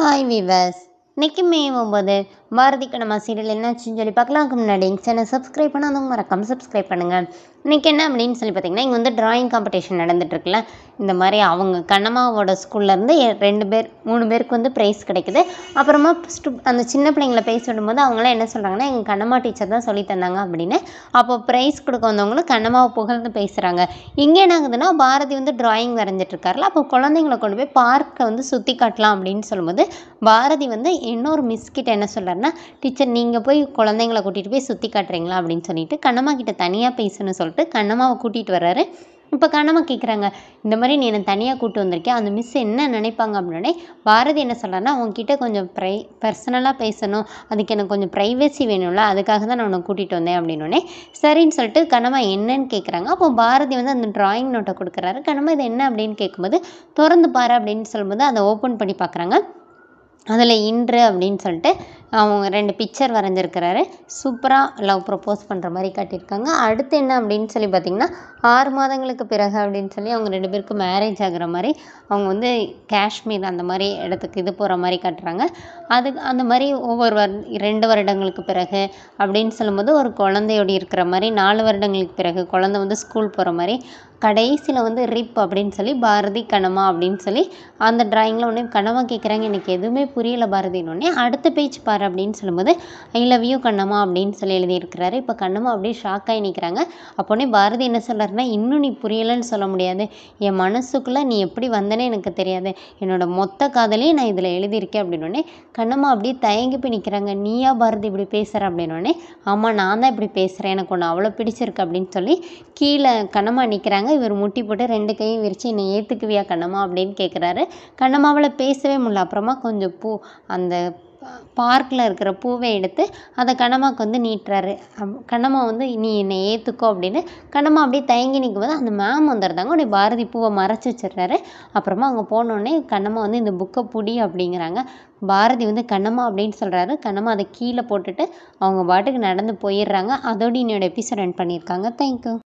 hi viewers இன்னைக்கு மே ஒம்பது Bharathi Kannamma serial என்னாச்சுன்னு சொல்லி பார்க்கலாம் அதுக்கு முன்னாடி எங்கள் சேனல் சப்ஸ்கிரைப் பண்ணாதவங்க மறக்காம சப்ஸ்கிரைப் பண்ணுங்கள் இன்றைக்கி என்ன அப்படின்னு சொல்லி பார்த்தீங்கன்னா இங்கே வந்து டிராயிங் காம்படிஷன் நடந்துட்டுருக்குல்ல இந்த மாதிரி அவங்க கண்ணம்மாவோட ஸ்கூல்லேருந்து ரெண்டு பேர் மூணு பேருக்கு வந்து ப்ரைஸ் கிடைக்குது அப்புறமா ஸ்டு அந்த சின்ன பிள்ளைங்கள பேச விடும்போது அவங்களாம் என்ன சொல்கிறாங்கன்னா எங்கள் கண்ணம்மா டீச்சர் தான் சொல்லி தந்தாங்க அப்படின்னு அப்போ ப்ரைஸ் கொடுக்க வந்தவங்களும் கண்ணம்மாவை புகழ்ந்து பேசுகிறாங்க இங்கே என்ன ஆகுதுன்னா பாரதி வந்து டிராயிங் வரைஞ்சிட்ருக்காருல அப்போ குழந்தைங்கள கொண்டு போய் பார்க்கை வந்து சுற்றி காட்டலாம் அப்படின்னு சொல்லும்போது பாரதி வந்து இன்னொரு மிஸ் கிட்ட என்ன சொல்கிறாருன்னா டீச்சர் நீங்கள் போய் குழந்தைங்கள கூட்டிகிட்டு போய் சுற்றி காட்டுறீங்களா அப்படின்னு சொல்லிட்டு கண்ணம்மா கிட்ட தனியாக பேசணும்னு சொல்லிட்டு கண்ணம்மாவை கூட்டிகிட்டு வர்றாரு இப்போ கண்ணம்மா கேட்குறாங்க இந்த மாதிரி நீ என்னை தனியாக கூட்டு வந்திருக்கேன் அந்த மிஸ் என்ன நினைப்பாங்க அப்படின்னே பாரதி என்ன சொல்கிறாருன்னா அவங்கக்கிட்ட கொஞ்சம் ப்ரை பர்சனலாக பேசணும் அதுக்கு எனக்கு கொஞ்சம் ப்ரைவசி வேணும்ல அதுக்காக தான் நான் உன்னை கூட்டிகிட்டு வந்தேன் அப்படின்னோடனே சரின்னு சொல்லிட்டு கண்ணம்மா என்னன்னு கேட்குறாங்க அப்போ பாரதி வந்து அந்த டிராயிங் நோட்டை கொடுக்குறாரு கண்ணம்மா இது என்ன அப்படின்னு கேட்கும்போது திறந்து பாரு அப்படின்னு சொல்லும்போது அதை ஓப்பன் பண்ணி பார்க்குறாங்க அதில் இன்று அப்படின்னு சொல்லிட்டு அவங்க ரெண்டு பிக்சர் வரைஞ்சிருக்கிறாரு சூப்பராக லவ் ப்ரப்போஸ் பண்ணுற மாதிரி காட்டியிருக்காங்க அடுத்து என்ன அப்படின்னு சொல்லி பார்த்திங்கன்னா ஆறு மாதங்களுக்கு பிறகு அப்படின்னு சொல்லி அவங்க ரெண்டு பேருக்கும் மேரேஜ் ஆகுற மாதிரி அவங்க வந்து காஷ்மீர் அந்த மாதிரி இடத்துக்கு இது போகிற மாதிரி காட்டுறாங்க அது அந்த மாதிரி ஒவ்வொரு வரு ரெண்டு வருடங்களுக்கு பிறகு அப்படின்னு சொல்லும்போது ஒரு குழந்தையோடு இருக்கிற மாதிரி நாலு வருடங்களுக்கு பிறகு குழந்தை வந்து ஸ்கூல் போகிற மாதிரி கடைசியில் வந்து ரிப் அப்படின்னு சொல்லி பாரதி கண்ணம்மா அப்படின்னு சொல்லி அந்த ட்ராயிங்கில் ஒன்று கண்ணம்மா கேட்குறாங்க எனக்கு எதுவுமே புரியல பாரதினோடனே அடுத்த பேஜ் பாரு அப்படின்னு சொல்லும்போது ஐ லவ் யூ கண்ணம்மா அப்படின்னு சொல்லி எழுதியிருக்கிறாரு இப்போ கண்ணம்மா அப்படியே ஷாக் ஆகி நிற்கிறாங்க அப்போனே பாரதி என்ன சொல்கிறாருன்னா இன்னும் நீ புரியலைன்னு சொல்ல முடியாது என் மனசுக்குள்ளே நீ எப்படி வந்தனே எனக்கு தெரியாது என்னோட மொத்த காதலையும் நான் இதில் எழுதியிருக்கேன் அப்படின்னோடனே கண்ணம்மா அப்படியே தயங்கி போய் நிற்கிறாங்க நீயா பாரதி இப்படி பேசுகிற அப்படின்னோடனே ஆமாம் நான் தான் இப்படி பேசுகிறேன் எனக்கு ஒன்று அவ்வளோ பிடிச்சிருக்கு அப்படின்னு சொல்லி கீழே கண்ணம்மா நிற்கிறாங்க இவர் முட்டி போட்டு ரெண்டு கையும் விரித்து என்னை ஏற்றுக்குவியா கண்ணம்மா அப்படின்னு கேட்குறாரு கண்ணம்மாவில் பேசவே முடியல அப்புறமா கொஞ்சம் பூ அந்த பார்க்கில் இருக்கிற பூவை எடுத்து அதை கண்ணம்மாவுக்கு வந்து நீட்டுறாரு அப்- கண்ணம்மா வந்து நீ என்னை ஏற்றுக்கோ அப்படின்னு கண்ணம்மா அப்படியே தயங்கி நிற்கும்போது அந்த மேம் வந்துடுறாங்க உடனே பாரதி பூவை மறைச்சி வச்சிடுறாரு அப்புறமா அவங்க போனோடனே கண்ணம்மா வந்து இந்த புக்கை புடி அப்படிங்கிறாங்க பாரதி வந்து கண்ணம்மா அப்படின்னு சொல்கிறாரு கண்ணம்மா அதை கீழே போட்டுட்டு அவங்க பாட்டுக்கு நடந்து போயிடுறாங்க அதோடு என்னோட எபிசோட் ரன் பண்ணியிருக்காங்க தேங்க்யூ